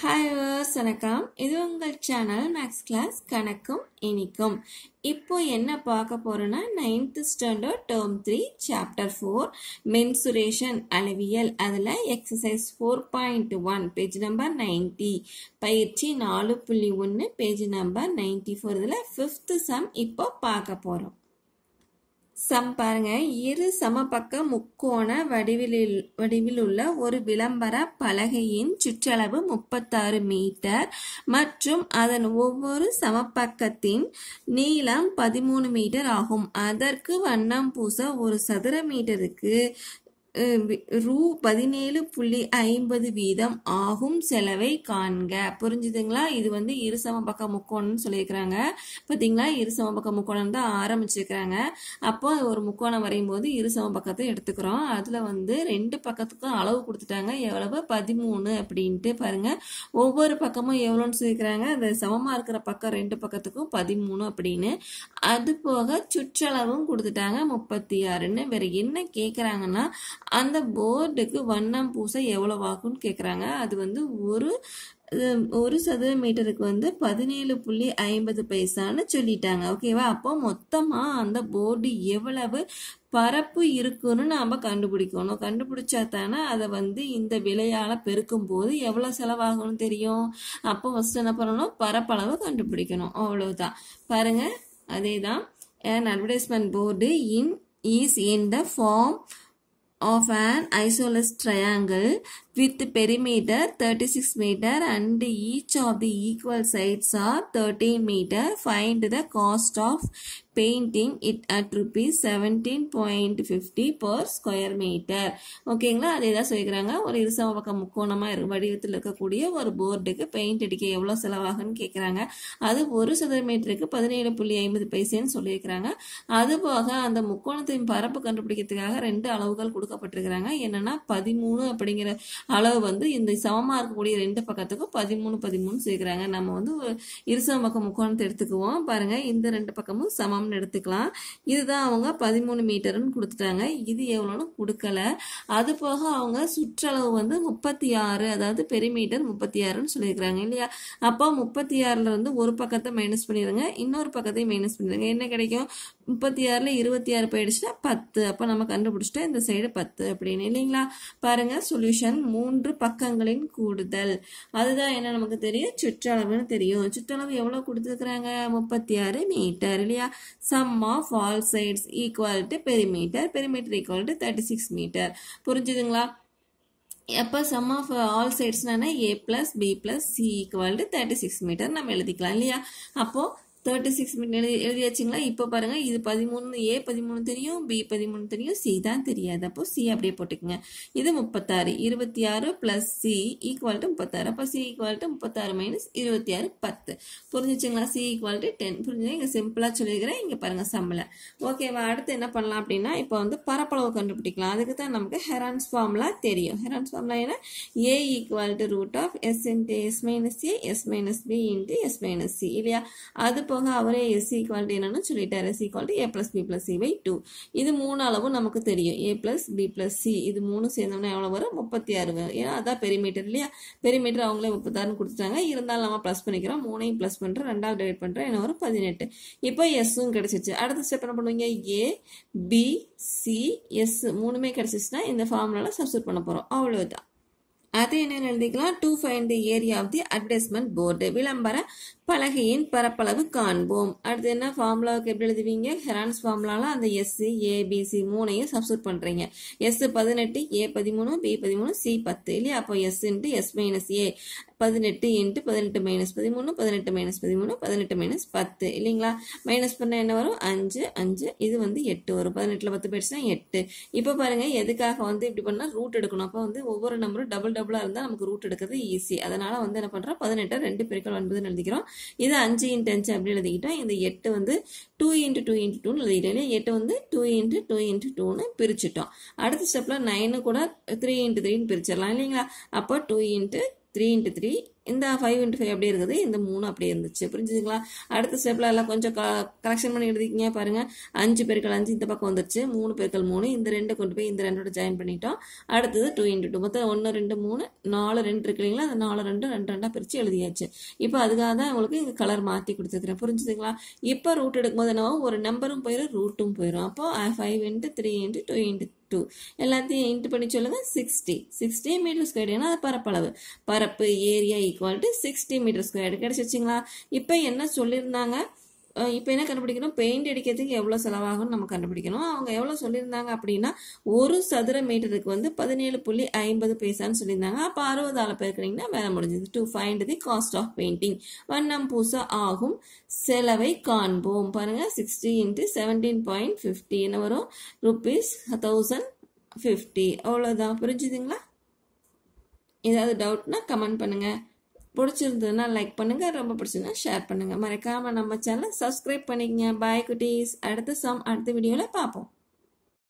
hi verse வணக்கம் இது உங்கள் சேனல் மேக்ஸ் கிளாஸ் கணக்கும் இனிக்கும் இப்போ என்ன பார்க்க போறோம்னா ninth standard term three chapter four mensuration அளவியல் அதில் exercise four point one page number ninety பயிற்சி நாலு புள்ளி ஒன்று பேஜ் நம்பர் நைன்டி ஃபோர் இதில் ஃபிஃப்த் சம் இப்போ பார்க்க போகிறோம் சம் பாருங்க இரு சமபக்க முக்கோண வடிவில் வடிவில் உள்ள ஒரு விளம்பர பலகையின் சுற்றளவு முப்பத்தாறு மீட்டர் மற்றும் அதன் ஒவ்வொரு சமபக்கத்தின் நீளம் பதிமூணு மீட்டர் ஆகும் அதற்கு வண்ணம் பூச ஒரு சதுர மீட்டருக்கு அஹ், வி- ரூ பதினேழு புள்ளி ஐம்பது வீதம் ஆகும் செலவை காண்க புரிஞ்சுதுங்களா இது வந்து இரு சமபக்க முக்கோணம்னு சொல்லியிருக்கிறாங்க பார்த்தீங்களா இரு சமபக்க முக்கோணம் தான் ஆரம்பிச்சிருக்கிறாங்க அப்போ ஒரு முக்கோணம் வரையும் போது இரு சமபக்கத்தை எடுத்துக்கிறோம் அதில் வந்து ரெண்டு பக்கத்துக்கும் அளவு கொடுத்துட்டாங்க எவ்வளவு பதிமூணு அப்படின்ட்டு பாருங்க ஒவ்வொரு பக்கமும் எவ்வளோன்னு சொல்லியிருக்கிறாங்க அந்த சமமாக இருக்கிற பக்கம் ரெண்டு பக்கத்துக்கும் பதிமூணு அப்படின்னு அது போக சுற்றளவும் கொடுத்துட்டாங்க முப்பத்தி ஆறுன்னு வேற என்ன கேட்குறாங்கன்னா அந்த போர்டுக்கு வண்ணம் பூச எவ்வளவு ஆகும்னு கேட்குறாங்க அது வந்து ஒரு அஹ், ஒரு சதுர மீட்டருக்கு வந்து பதினேழு புள்ளி ஐம்பது பைசான்னு சொல்லிட்டாங்க ஓகேவா அப்போ மொத்தமாக அந்த போர்டு எவ்வளவு பரப்பு இருக்குன்னு நாம் கண்டுபிடிக்கணும் கண்டுபிடிச்சா தானே அதை வந்து இந்த விலையால் பெருக்கும் போது எவ்வளோ செலவாகும்னு தெரியும் அப்போ ஃபஸ்ட் என்ன பண்ணணும் பரப்பளவு கண்டுபிடிக்கணும் அவ்வளவுதான் பாருங்க அதே தான் an advertisement board in is in the form of an isosceles triangle with perimeter 36 meter and each of the equal sides are 13 meter find the cost of painting it at rupees 17.50 per square meter ஓகேங்களா அதே தான் சொல்லிக்கிறாங்க ஒரு இருசம பக்கம் முக்கோணமாக இரு வடிவத்தில் இருக்கக்கூடிய ஒரு போர்டுக்கு பெயிண்ட் அடிக்க எவ்வளோ செலவாகுன்னு கேட்குறாங்க அது ஒரு சதுர மீட்டருக்கு பதினேழு புள்ளி ஐம்பது பைசேன்னு சொல்லியிருக்கிறாங்க அது போக அந்த முக்கோணத்தின் பரப்பு கண்டுபிடிக்கிறதுக்காக ரெண்டு அளவுகள் கொடுக்கப்பட்டிருக்கிறாங்க என்னன்னா பதிமூணு அப்படிங்கிற அளவு வந்து இந்த சமமாக இருக்கக்கூடிய ரெண்டு பக்கத்துக்கும் பதிமூணு பதிமூணு சேர்க்குறாங்க நம்ம வந்து ஒரு இருசம பக்கம் முக்கோணத்தை எடுத்துக்குவோம் பாருங்க இந்த ரெண்டு பக்கமும் சமம்னு எடுத்துக்கலாம் இதுதான் அவங்க பதிமூணு மீட்டர்னு கொடுத்துட்டாங்க இது எவ்வளோன்னு கொடுக்கல அது போக அவங்க சுற்றளவு வந்து முப்பத்தி ஆறு அதாவது பெரிமீட்டர் முப்பத்தி ஆறுன்னு சொல்லியிருக்கிறாங்க இல்லையா அப்போ முப்பத்தி ஆறில் வந்து ஒரு பக்கத்தை மைனஸ் பண்ணிடுங்க இன்னொரு பக்கத்தையும் மைனஸ் பண்ணிடுங்க என்ன கிடைக்கும் முப்பத்தி ஆறில் இருபத்தி ஆறு போயிடுச்சுன்னா பத்து அப்போ நம்ம கண்டுபிடிச்சிட்டோம் இந்த சைடு பத்து அப்படின்னு இல்லைங்களா பாருங்க சொல்யூஷன் மூன்று பக்கங்களின் கூடுதல் அதுதான் என்ன நமக்கு தெரியும் சுற்றளவுன்னு தெரியும் சுற்றளவு எவ்வளோ கொடுத்துருக்குறாங்க முப்பத்தி ஆறு மீட்டர் இல்லையா sum of all sides equal to perimeter perimeter equal to thirty six metre புரிஞ்சுதுங்களா அப்போ சம் ஆஃப் ஆல் சைட்ஸ்னா A plus B plus C equal to thirty six metre நம்ம எழுதிக்கலாம் இல்லையா அப்போது தேர்ட்டி சிக்ஸ் மீட்டர் எழுதி எழுதியாச்சுங்களா இப்போ பாருங்க இது பதிமூணு ஏ பதிமூணு தெரியும் பி பதிமூணு தெரியும் சி தான் தெரியாது அப்போ சி அப்படியே போட்டுக்கோங்க இது முப்பத்தாறு இருபத்தி ஆறு பிளஸ் சி ஈக்குவல் டு முப்பத்தாறு அப்போ சி ஈக்குவல் டு முப்பத்தாறு மைனஸ் இருபத்தி ஆறு பத்து புரிஞ்சுச்சுங்களா சி ஈக்குவல் டு டென் புரிஞ்சுங்க இங்கே சிம்பிளாக சொல்லியிருக்கிறேன் இங்கே பாருங்க சம்பளம் ஓகேவா அடுத்து என்ன பண்ணலாம் அப்படின்னா இப்போ வந்து பரப்பளவு கண்டுபிடிக்கலாம் அதுக்கு தான் நமக்கு ஹெரான்ஸ் ஃபார்முலா தெரியும் ஹெரான்ஸ் ஃபார்முலா என்ன A equal to root of S into S minus A S minus B into S minus C இல்லையா அது போக அவரே எஸ் ஈக்குவாலிட்டி என்னன்னு சொல்லிட்டாரு S equality A plus B plus C by two இது மூணு அளவும் நமக்கு தெரியும் A plus B plus C இது மூணு சேர்ந்தோம்னா எவ்வளோ வரும் முப்பத்தி ஆறு வரும் ஏன்னா அதான் பெரிமீட்டர் இல்லையா பெரிமீட்டர் அவங்களே முப்பத்தாறுன்னு கொடுத்துட்டாங்க இருந்தாலும் நம்ம ப்ளஸ் பண்ணிக்கிறோம் மூணையும் ப்ளஸ் பண்ணுறோம் ரெண்டாவது டிவைட் பண்ணுறோம் என்ன வரும் பதினெட்டு இப்போ எஸ்ஸும் கிடைச்சிச்சு அடுத்த ஸ்டெப் என்ன பண்ணுவீங்க ஏ பி சி எஸ் மூணுமே கிடைச்சிச்சுன்னா இந்த ஃபார்முலாவில் சப்ஸ்டியூட் பண்ண போகிறோம் அவ்வளவுதான் அது என்னன்னு எழுதிக்கலாம் to find the area of the advertisement board விளம்பர பலகையின் பரப்பளவு காண்போம் அடுத்து என்ன ஃபார்முலாவுக்கு எப்படி எழுதுவீங்க ஹெரான்ஸ் ஃபார்முலால அந்த எஸ் ஏபிசி மூணையும் சப்ஸ்டியூட் பண்ணுறீங்க எஸ் பதினெட்டு ஏ பதிமூணு பி பதிமூணு சி பத்து இல்லையா அப்போ S into S minus A பதினெட்டு இன்ட்டு பதினெட்டு மைனஸ் பதிமூணு பதினெட்டு மைனஸ் பதிமூணு பதினெட்டு மைனஸ் பத்து இல்லைங்களா மைனஸ் பண்ண என்ன வரும் அஞ்சு அஞ்சு இது வந்து எட்டு வரும் பதினெட்டில் பத்து போயிடுச்சுன்னா எட்டு இப்போ பாருங்க எதுக்காக வந்து இப்படி பண்ணால் ரூட் எடுக்கணும் அப்போ வந்து ஒவ்வொரு நம்பரும் டபுள் டபுளாக இருந்தால் நமக்கு ரூட் எடுக்கிறது ஈஸி அதனால வந்து என்ன பண்ணுறோம் பதினெட்டை ரெண்டு பெருக்கள் ஒன்பதுன்னு எழுதிக்கிறோம் இது அஞ்சு இன்ட்டு அஞ்சு அப்படி எழுதிக்கிட்டோம் இந்த எட்டு வந்து டூ இன்ட்டு டூ இன்ட்டு டூன்னு எழுதிட்டோம் இல்லையா எட்டு வந்து டூ இன்ட்டு டூ இன்ட்டு டூன்னு பிரிச்சுட்டோம் அடுத்த ஸ்டெப்பில் நைனு கூட த்ரீ இன்ட்டு த்ரீன்னு பிரிச்சிடலாம் இல்லைங்களா அப்போ two into three into three இந்த ஃபைவ் இன்ட்டு ஃபைவ் அப்படியே இருக்குது இந்த மூணு அப்படியே இருந்துச்சு புரிஞ்சுதுங்களா அடுத்த ஸ்டெப்பில் எல்லாம் கொஞ்சம் கரெக்ஷன் பண்ணி எழுதிக்கிங்க பாருங்கள் அஞ்சு பெருக்கள் அஞ்சு இந்த பக்கம் வந்துருச்சு மூணு பெருக்கள் மூணு இந்த ரெண்டு கொண்டு போய் இந்த ரெண்டோட ஜாயின் பண்ணிட்டோம் அடுத்தது டூ இன்ட்டு டூ மொத்தம் ஒன்று ரெண்டு மூணு நாலு ரெண்டு இருக்கு இல்லைங்களா அந்த நாலு ரெண்டு ரெண்டு ரெண்டாக பிரித்து எழுதியாச்சு இப்போ அதுக்காக தான் உங்களுக்கு இங்கே கலர் மாற்றி கொடுத்துருக்குறேன் புரிஞ்சுதுங்களா இப்போ ரூட் எடுக்கும்போது என்ன ஒரு நம்பரும் போயிடும் ரூட்டும் போயிடும் அப்போ five into three into two into two எல்லாத்தையும் இன்ட்டு பண்ணி சொல்லுங்க சிக்ஸ்டி சிக்ஸ்டி மீட்டர் ஸ்கொயர் ஏன்னா அது பரப்பளவு பரப்பு area equal to sixty metre square கிடைச்சிச்சிங்களா இப்போ என்ன சொல்லியிருந்தாங்க இப்போ என்ன கண்டுபிடிக்கணும் பெயிண்ட் அடிக்கிறதுக்கு எவ்வளோ செலவாகும்னு நம்ம கண்டுபிடிக்கணும் அவங்க எவ்வளோ சொல்லியிருந்தாங்க அப்படின்னா ஒரு சதுர மீட்டருக்கு வந்து பதினேழு புள்ளி ஐம்பது பைசான்னு சொல்லியிருந்தாங்க அப்போ அறுபதால பேருக்குறீங்கன்னா வேலை முடிஞ்சது to find the cost of painting வண்ணம் பூச ஆகும் செலவை காண்போம் பாருங்க sixty into seventeen point fifty என்ன வரும் ருபீஸ் தௌசண்ட் ஃபிஃப்டி அவ்வளோதான் புரிஞ்சுதுங்களா ஏதாவது டவுட்னா கமெண்ட் பண்ணுங்கள் பிடிச்சிருந்ததுன்னா லைக் பண்ணுங்கள் ரொம்ப பிடிச்சிருந்தா ஷேர் பண்ணுங்கள் மறக்காமல் நம்ம சேனலை சப்ஸ்கிரைப் பண்ணிக்கங்க பாய் குட்டீஸ் அடுத்த சம் அடுத்த வீடியோவில் பார்ப்போம்